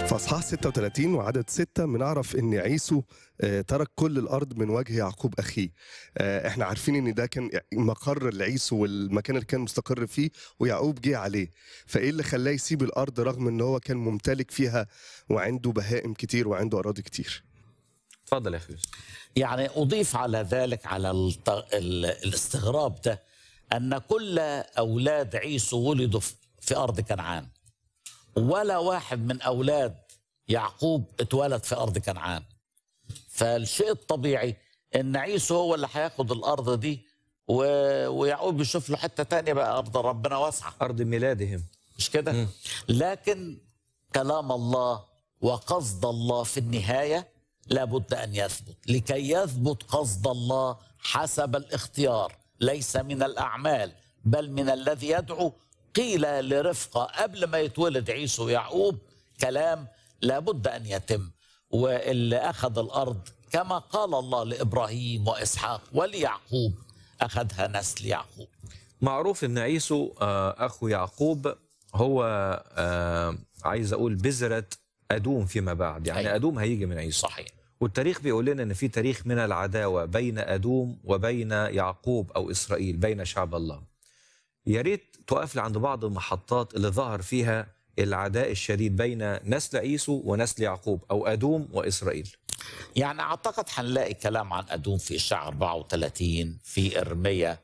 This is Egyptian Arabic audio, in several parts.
في اصحاح 36 وعدد 6 بنعرف ان عيسو آه، ترك كل الارض من وجه يعقوب اخيه آه، احنا عارفين ان ده كان مقر لعيسو والمكان اللي كان مستقر فيه ويعقوب جه عليه فايه اللي خلاه يسيب الارض رغم ان هو كان ممتلك فيها وعنده بهائم كتير وعنده اراضي كتير اتفضل يا اخي يوسف يعني أضيف على ذلك على الت... ال... الاستغراب ده أن كل أولاد عيسو ولدوا في- في أرض كنعان ولا واحد من أولاد يعقوب اتولد في أرض كنعان فالشيء الطبيعي أن عيسو هو اللي هياخد الأرض دي و... ويعقوب يشوف له حتة تانية بقى أرض ربنا واسعة ارض ميلادهم مش كده لكن كلام الله وقصد الله في النهاية لابد أن يثبت لكي يثبت قصد الله حسب الاختيار ليس من الأعمال بل من الذي يدعو قيل لرفقة قبل ما يتولد عيسو ويعقوب كلام لابد أن يتم واللي أخذ الأرض كما قال الله لإبراهيم وإسحاق وليعقوب أخذها نسل يعقوب معروف ان عيسو آه، اخو يعقوب هو آه، عايز اقول بذره ادوم فيما بعد يعني أيوة. ادوم هيجي من عيسو صحيح والتاريخ بيقول لنا ان في تاريخ من العداوه بين ادوم وبين يعقوب او اسرائيل بين شعب الله يا ريت تقف لي عند بعض المحطات اللي ظهر فيها العداء الشديد بين نسل عيسو ونسل يعقوب او ادوم واسرائيل يعني اعتقد هنلاقي كلام عن ادوم في اشعياء 34 في ارميا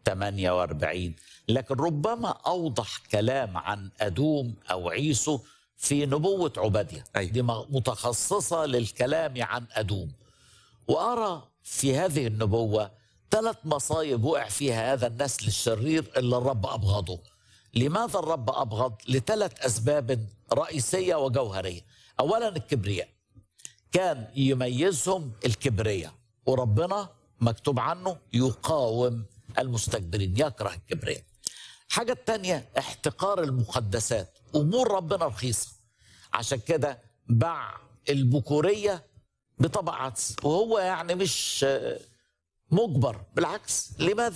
48 لكن ربما اوضح كلام عن ادوم او عيسو في نبوه عباديه أيوة. دي متخصصه للكلام عن ادوم وارى في هذه النبوه ثلاث مصايب وقع فيها هذا النسل الشرير اللي الرب ابغضه لماذا الرب ابغض لثلاث اسباب رئيسيه وجوهريه اولا الكبرياء كان يميزهم الكبرياء وربنا مكتوب عنه يقاوم المستكبرين يكره الكبرياء حاجة التانية احتقار المقدسات أمور ربنا رخيصة عشان كده باع البكورية بطبع عدس وهو يعني مش آه، مجبر بالعكس لماذا